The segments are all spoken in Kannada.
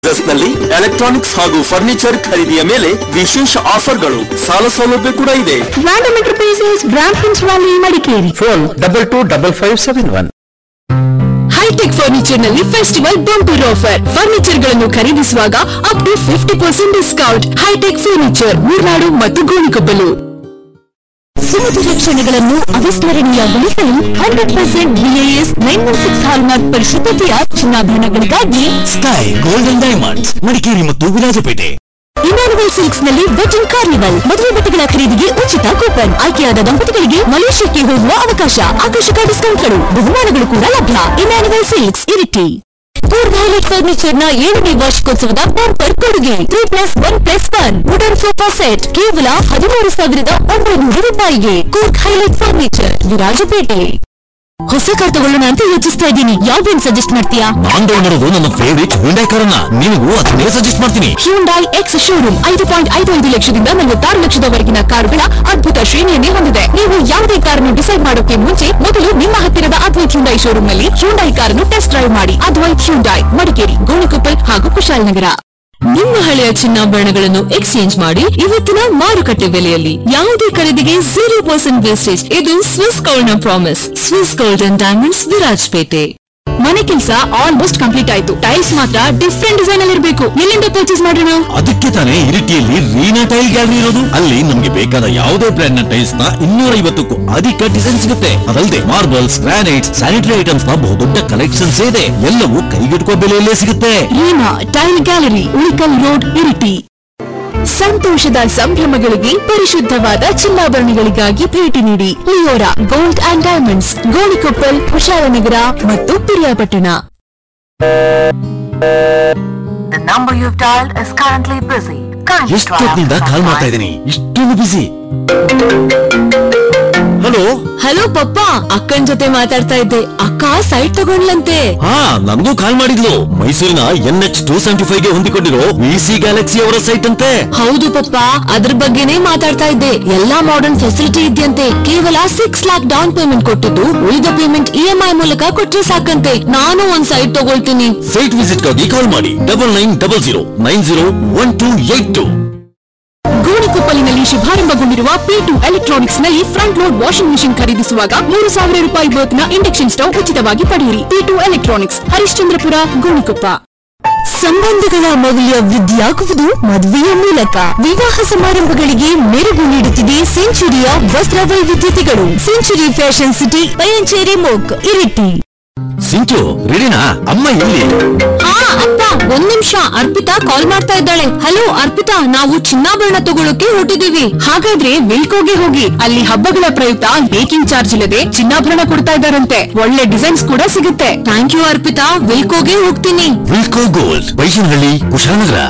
ನಲ್ಲಿ ಎಲೆಕ್ಟ್ರಾನಿಕ್ಸ್ ಹಾಗೂ ಫರ್ನಿಚರ್ ಖರೀದಿಯ ಮೇಲೆ ವಿಶೇಷ ಆಫರ್ಗಳು ಸಾಲ ಸೌಲಭ್ಯ ಕೂಡ ಇದೆ Random Enterprises, Brampton's Valley, Madikeri. Phone double two double five seven one hitech furniture ನಲ್ಲಿ ಫೆಸ್ಟಿವಲ್ ಬಂಪರ್ ಆಫರ್ ಫರ್ನಿಚರ್ ಗಳನ್ನು ಖರೀದಿಸುವಾಗ up to fifty percent discount hitech furniture Murnad ಮತ್ತು ಗೋಣಿಕೊಪ್ಪಲು ಸುಮಧುರ ಕ್ಷಣಗಳನ್ನು ಅವಿಸ್ಮರಣೀಯಗೊಳಿಸಲು hundred percent BIS nine one six hallmark ಪರಿಶುದ್ಧತೆಯ ಚಿನ್ನಾಭರಣಗಳಿಗಾಗಿ ಸ್ಕೈ ಗೋಲ್ಡನ್ ಡೈಮಂಡ್ಸ್ ಮಡಿಕೇರಿ ಮತ್ತು ವಿರಾಜಪೇಟೆ ಇಮ್ಯಾನುವಲ್ ಸಿಲ್ಕ್ಸ್ ನಲ್ಲಿ ವೆಡ್ಡಿಂಗ್ ಕಾರ್ನಿವಲ್ ಮದುವೆ ಬಟ್ಟೆಗಳ ಖರೀದಿಗೆ ಉಚಿತ ಕೂಪನ್ ಆಯ್ಕೆಯಾದ ದಂಪತಿಗಳಿಗೆ ಮಲೇಷ್ಯಾಕ್ಕೆ ಹೋಗುವ ಅವಕಾಶ ಆಕರ್ಷಕ ಡಿಸ್ಕೌಂಟ್ಗಳು ಬಹುಮಾನಗಳು ಕೂಡ ಲಭ್ಯ Emmanuel silks Iritty Coorg highlight furniture ನ ಏಳನೇ ವಾರ್ಷಿಕೋತ್ಸವದ ಬಂಪರ್ ಕೊಡುಗೆ three plus one plus one wooden sofa set ಕೇವಲ ಹದಿಮೂರು ಸಾವಿರದ ಒಂಬೈನೂರು ರೂಪಾಯಿಗೆ ಕೂರ್ಗ್ ಹೈಲೈಟ್ ಫರ್ನಿಚರ್ ವಿರಾಜಪೇಟೆ ಹೊಸ ಕಾರ್ ತಗೊಳ್ಳೋಣ ಅಂತ ಯೋಚಿಸ್ತಾ ಇದ್ದೀನಿ ಯಾವ ಬ್ರ್ಯಾಂಡ್ ಸಜೆಸ್ಟ್ ಮಾಡ್ತೀಯಾ ನಾನ್ ತಗೊಂಡಿರೋದು ನನ್ನ ಫೇವರಿಟ್ ಹ್ಯುಂಡೈ ಕಾರನ್ನ ನಿನಗೂ ಅದನ್ನೇ ಸಜೆಸ್ಟ್ ಮಾಡ್ತೀನಿ ಹ್ಯುಂಡೈ ಎಕ್ಸ್ ಶೋರೂಮ್ ಐದು ಪಾಯಿಂಟ್ ಐದು ಐದು ಲಕ್ಷದಿಂದ ನಲವತ್ತಾರು ಲಕ್ಷದವರೆಗಿನ ಕಾರುಗಳ ಅದ್ಭುತ ಶ್ರೇಣಿಯನ್ನೇ ಹೊಂದಿದೆ ನೀವು ಯಾವುದೇ ಕಾರನ್ನು ಡಿಸೈಡ್ ಮಾಡೋಕೆ ಮುಂಚೆ ಮೊದಲು ನಿಮ್ಮ ಹತ್ತಿರದ ಅದ್ವೈತ್ ಹ್ಯುಂಡೈ ಶೋರೂಮ್ ನಲ್ಲಿ ಹ್ಯುಂಡೈ ಕಾರನ್ನು ಟೆಸ್ಟ್ ಡ್ರೈವ್ ಮಾಡಿ ಅದ್ವೈತ್ ಹ್ಯುಂಡೈ ಮಡಿಕೇರಿ ಗೋಣಿಕೊಪ್ಪಲ್ ಹಾಗೂ ಕುಶಾಲನಗರ ನಿಮ್ಮ ಹಳೆಯ ಚಿನ್ನಾಭರಣಗಳನ್ನು ಎಕ್ಸ್ಚೇಂಜ್ ಮಾಡಿ ಇವತ್ತಿನ ಮಾರುಕಟ್ಟೆ ಬೆಲೆಯಲ್ಲಿ ಯಾವುದೇ ಖರೀದಿಗೆ ಜೀರೋ ಪರ್ಸೆಂಟ್ ವೇಸ್ಟೇಜ್ ಇದು ಸ್ವಿಸ್ ಗೋಲ್ಡ್ ನ promise Swiss gold and diamonds Virajpet ಮನೆ ಕೆಲಸ ಆಲ್ಮೋಸ್ಟ್ ಕಂಪ್ಲೀಟ್ ಆಯ್ತು ಟೈಲ್ಸ್ ಮಾತ್ರ ಡಿಫ್ರೆಂಟ್ ಡಿಸೈನ್ ಅಲ್ಲಿ ಇರಬೇಕು ಎಲ್ಲಿಂದ ಪರ್ಚೇಸ್ ಮಾಡೋಣ ಅದಕ್ಕೆ ತಾನೇ ಇರಿಟಿಯಲ್ಲಿ ರೀನಾ ಟೈಲ್ ಗ್ಯಾಲರಿ ಇರೋದು ಅಲ್ಲಿ ನಮ್ಗೆ ಬೇಕಾದ ಯಾವುದೇ ಬ್ರ್ಯಾಂಡ್ ನ ಟೈಲ್ಸ್ ನ ಇನ್ನೂರ ಐವತ್ತಕ್ಕೂ ಅಧಿಕ ಡಿಸೈನ್ ಸಿಗುತ್ತೆ ಅದಲ್ಲದೆ ಮಾರ್ಬಲ್ಸ್ ಗ್ರಾನೈಟ್ಸ್ ಸ್ಯಾನಿಟರಿ ಐಟಮ್ಸ್ ನ ಬಹುದೊಡ್ಡ ಕಲೆಕ್ಷನ್ಸ್ ಇದೆ ಎಲ್ಲವೂ ಕೈಗೆಟುಕುವ ಬೆಲೆಯಲ್ಲೇ ಸಿಗುತ್ತೆ Reema tile gallery Ulikkal road Iritty ಸಂತೋಷದ ಸಂಭ್ರಮಗಳಿಗೆ ಪರಿಶುದ್ಧವಾದ ಚಿನ್ನಾಭರಣಗಳಿಗಾಗಿ ಭೇಟಿ ನೀಡಿ Leora gold and diamonds Gonikoppal Kushalnagar ಮತ್ತು Piriyapatna The number you've dialed is currently busy. Kindly try ಎಷ್ಟೊತ್ತಿನಿಂದ after call some ಮಾಡ್ತಾ time. ಇದ್ದೀನಿ ಇಷ್ಟೊಂದು ಬಿಸಿ ಹಲೋ ಹಲೋ ಪಪ್ಪ ಅಕ್ಕನ್ ಜೊತೆ ಮಾತಾಡ್ತಾ ಇದ್ದೆ ಅಕ್ಕ ಸೈಟ್ ತಗೊಂಡ್ಲಂತೆ ಹಾ ನನಗೂ ಕಾಲ್ ಮಾಡಿದ್ಲು ಮೈಸೂರಿನ N H two seventy five ಗೆ ಹೊಂದಿಕೊಂಡಿರೋ ವಿ ಸಿ ಗ್ಯಾಲಕ್ಸಿ ಅವರ ಸೈಟ್ ಅಂತೆ ಹೌದು ಪಪ್ಪ ಅದ್ರ ಬಗ್ಗೆನೇ ಮಾತಾಡ್ತಾ ಇದ್ದೆ ಎಲ್ಲಾ ಮಾಡರ್ನ್ ಫೆಸಿಲಿಟಿ ಇದೆಯಂತೆ ಕೇವಲ ಸಿಕ್ಸ್ ಲ್ಯಾಕ್ ಡೌನ್ ಪೇಮೆಂಟ್ ಕೊಟ್ಟಿದ್ದು ಉಳಿದ ಪೇಮೆಂಟ್ ಇ ಎಂ ಐ ಮೂಲಕ ಕೊಟ್ರೆ ಸಾಕಂತೆ ನಾನು ಒಂದ್ ಸೈಟ್ ತಗೊಳ್ತೀನಿ ಸೈಟ್ ವಿಸಿಟ್ ಗಾಗಿ ಕಾಲ್ ಮಾಡಿ double nine double zero nine zero one two eight two ಗೋಣಿಕೊಪ್ಪಲಿನಲ್ಲಿ ಶುಭಾರಂಭಗೊಂಡಿರುವ ಪಿ ಟು ಎಲೆಕ್ಟ್ರಾನಿಕ್ಸ್ ನಲ್ಲಿ ಫ್ರಂಟ್ ಲೋಡ್ ವಾಷಿಂಗ್ ಮಿಷಿನ್ ಖರೀದಿಸುವಾಗ ಮೂರು ಸಾವಿರ ರೂಪಾಯಿ ವರ್ತ್ನ ಇಂಡಕ್ಷನ್ ಸ್ಟವ್ ಉಚಿತವಾಗಿ ಪಡೆಯಿರಿ P two electronics Harishchandrapura Gonikoppa ಸಂಬಂಧಗಳ ಮೌಲ್ಯ ವೃದ್ಧಿಯಾಗುವುದು ಮದುವೆಯ ಮೂಲಕ ವಿವಾಹ ಸಮಾರಂಭಗಳಿಗೆ ಮೆರುಗು ನೀಡುತ್ತಿದೆ ಸೆಂಚುರಿಯ ವಸ್ತ್ರ ವೈವಿಧ್ಯತೆಗಳು ಸೆಂಚುರಿ ಫ್ಯಾಷನ್ ಸಿಟಿ ಪಯಂಚೇರಿ ಮೋಕ್ ಇರಿಟಿ ಸಿಂಚು ರೆಡಿನಾ ಅಮ್ಮ ಎಲ್ಲಿ ಆ ಅಪ್ಪ ಒಂದ್ ನಿಮಿಷ ಅರ್ಪಿತಾ ಕಾಲ್ ಮಾಡ್ತಾ ಇದ್ದಾಳೆ ಹಲೋ ಅರ್ಪಿತಾ ನಾವು ಚಿನ್ನಾಭರಣ ತಗೊಳ್ಳೋಕೆ ಹೊರಟಿದೀವಿ ಹಾಗಾದ್ರೆ ವಿಲ್ಕೋಗೆ ಹೋಗಿ ಅಲ್ಲಿ ಹಬ್ಬಗಳ ಪ್ರಯುಕ್ತ ಮೇಕಿಂಗ್ ಚಾರ್ಜ್ ಇಲ್ಲದೆ ಚಿನ್ನಾಭರಣ ಕೊಡ್ತಾ ಇದ್ದಾರಂತೆ ಒಳ್ಳೆ ಡಿಸೈನ್ಸ್ ಕೂಡ ಸಿಗುತ್ತೆ ಥ್ಯಾಂಕ್ ಯು ಅರ್ಪಿತಾ ವಿಲ್ಕೋಗೆ ಹೋಗ್ತೀನಿ Wilco gold Baishanahalli Kushalnagar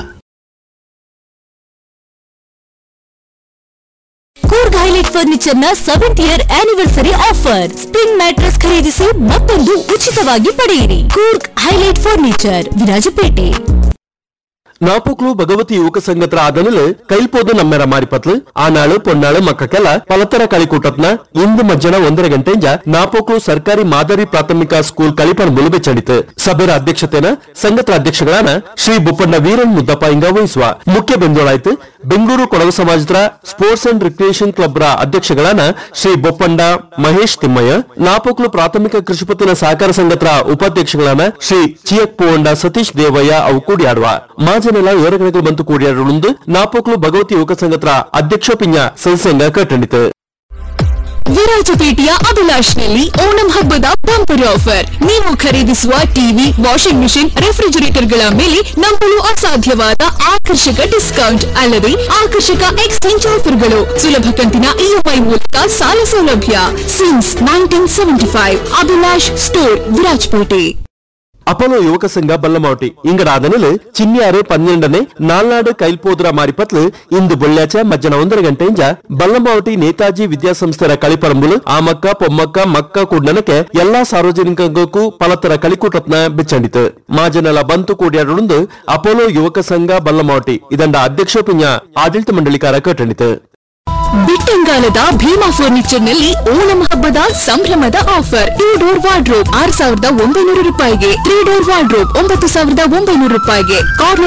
Coorg highlight furniture ನ seventh year anniversary offer spring mattress ಖರೀದಿಸಿ ಮತ್ತೊಂದು ಉಚಿತವಾಗಿ ಪಡೆಯಿರಿ ಕೂರ್ಗ್ ಹೈಲೈಟ್ ಫರ್ನಿಚರ್ ವಿರಾಜಪೇಟೆ ನಾಪುಕ್ಲು ಭಗವತಿ ಯುವಕ ಸಂಘತ್ರ ಆದನಿಲ್ ಕೈಲ್ಪೋದು ನಮ್ಮೆರ ಮಾರಿಪತ್ಲು ಆನಾಳು ಪೊನ್ನಾಳು ಮಕ್ಕಕ್ಕೆಲ್ಲ ಪಲತರ ಕಳಿಕೂಟತ್ನ ಇಂದು ಮಧ್ಯಾಹ್ನ ಒಂದರ ಗಂಟೆಂಜ ನಾಪೋಕ್ಲು ಸರ್ಕಾರಿ ಮಾದರಿ ಪ್ರಾಥಮಿಕ ಸ್ಕೂಲ್ ಕಳಿಪಣ ಮುಲುಬೆ ಚಂಡಿತು ಸಭೆರ ಅಧ್ಯಕ್ಷತೆನ ಸಂಘತ್ರ ಅಧ್ಯಕ್ಷಗಳಾನ ಶ್ರೀ ಬುಪ್ಪಣ್ಣ ವೀರನ್ ಮುದ್ದಪ್ಪ ಇಂಗ ವಹಿಸುವ ಮುಖ್ಯ ಬೆಂದೋಳಾಯ್ತು ಬೆಂಗಳೂರು ಕೊಡಗು ಸಮಾಜದ ಸ್ಪೋರ್ಟ್ಸ್ ಅಂಡ್ ರಿಕ್ರಿಯೇಷನ್ ಕ್ಲಬ್ ರ ಅಧ್ಯಕ್ಷಗಳಾನ ಶ್ರೀ ಬೊಪ್ಪಂಡ ಮಹೇಶ್ ತಿಮ್ಮಯ್ಯ ನಾಪೋಕ್ಲು ಪ್ರಾಥಮಿಕ ಕೃಷಿ ಪತ್ತಿನ ಸಹಕಾರ ಸಂಘತ್ರ ಉಪಾಧ್ಯಕ್ಷಗಳಾನ ಶ್ರೀ ಚಿಯಕ್ ಪೋಂಡ ಸತೀಶ್ ದೇವಯ್ಯ ಅವು ಕೂಡಿಯಾಡುವ ಮಾಜನೆಲ ಏರಗಣಗಳು ಬಂತು ಕೂಡಿಯಾಡುಂದು ನಾಪೋಕ್ಲು ಭಗವತಿ ಯುವಕ ಸಂಘತ್ರ ಅಧ್ಯಕ್ಷ ಪಿಂಜ ಸದಸ್ಯಂಗ ಕಟ್ಟಣಿತು ವಿರಾಜಪೇಟೆಯ ಅಭಿಲಾಷ್ನಲ್ಲಿ ಓಣಂ ಹಬ್ಬದ ಬಂಪರ್ ಆಫರ್ ನೀವು ಖರೀದಿಸುವ ಟಿವಿ ವಾಷಿಂಗ್ ಮಿಷಿನ್ ರೆಫ್ರಿಜರೇಟರ್ಗಳ ಮೇಲೆ ನಂಬಲು ಅಸಾಧ್ಯವಾದ ಆಕರ್ಷಕ ಡಿಸ್ಕೌಂಟ್ ಅಲ್ಲದೆ ಆಕರ್ಷಕ ಎಕ್ಸ್ಚೇಂಜ್ ಆಫರ್ಗಳು ಸುಲಭ ಕಂತಿನ ಇಎಂಐ ಮೂಲಕ ಸಾಲ ಸೌಲಭ್ಯ since nineteen seventy five Abhilash store Virajpet Apollo ಯುವಕ ಸಂಘ ಬಲ್ಲಮಾವಟಿ ಇಂಗಡಾದನಿಲ್ ಚಿನ್ನಿಯಾರು ಪನ್ನೆಂಡನೇ ನಾಲ್ನಾಡು ಕೈಲ್ಪೋದ್ರ ಮಾರಿಪತ್ಲು ಇಂದು ಬೊಳ್ಳ್ಯಾಚ ಮಧ್ಯಾಹ್ನ ಒಂದರ ಗಂಟೆಯಿಂದ ಬಲ್ಲಮಾವಟಿ ನೇತಾಜಿ ವಿದ್ಯಾಸಂಸ್ಥೆರ ಕಳಿಪರಂಬುಲು ಆಮಕ್ಕ ಪೊಮ್ಮಕ್ಕ ಮಕ್ಕ ಕೂಡ್ನನಕ್ಕೆ ಎಲ್ಲಾ ಸಾರ್ವಜನಿಕರಿಗೂ ಪಲತರ ಕಳಿಕೂಟತ್ನ ಬಿಚ್ಚಂಡಿತು ಮಾಜನೆಲ ಬಂತು ಕೂಡಿಯಾಡುಂದು ಅಪೋಲೋ ಯುವಕ ಸಂಘ ಬಲ್ಲಮಾವಟಿ ಇದಂಡ ಅಧ್ಯಕ್ಷ ಪಿಂಜ ಆಡಳಿತ ಮಂಡಳಿಕಾರ ಕಟ್ಟಣಿತು ಬಿಟ್ಟಂಗಾಲದ ಭೀಮಾ ಫರ್ನಿಚರ್ ನಲ್ಲಿ ಓಣಂ ಹಬ್ಬದ ಸಂಭ್ರಮದ ಆಫರ್ ಟೂ ಡೋರ್ ವಾರ್ಡ್ರೋಬ್ ಆರ್ ಸಾವಿರದ ಒಂಬೈನೂರು ರೂಪಾಯಿಗೆ ತ್ರೀ ಡೋರ್ ವಾರ್ಡ್ರೋಬ್ ಒಂಬತ್ತು ಸಾವಿರದ ಒಂಬೈನೂರು ರೂಪಾಯಿಗೆ ಕಾರ್ನರ್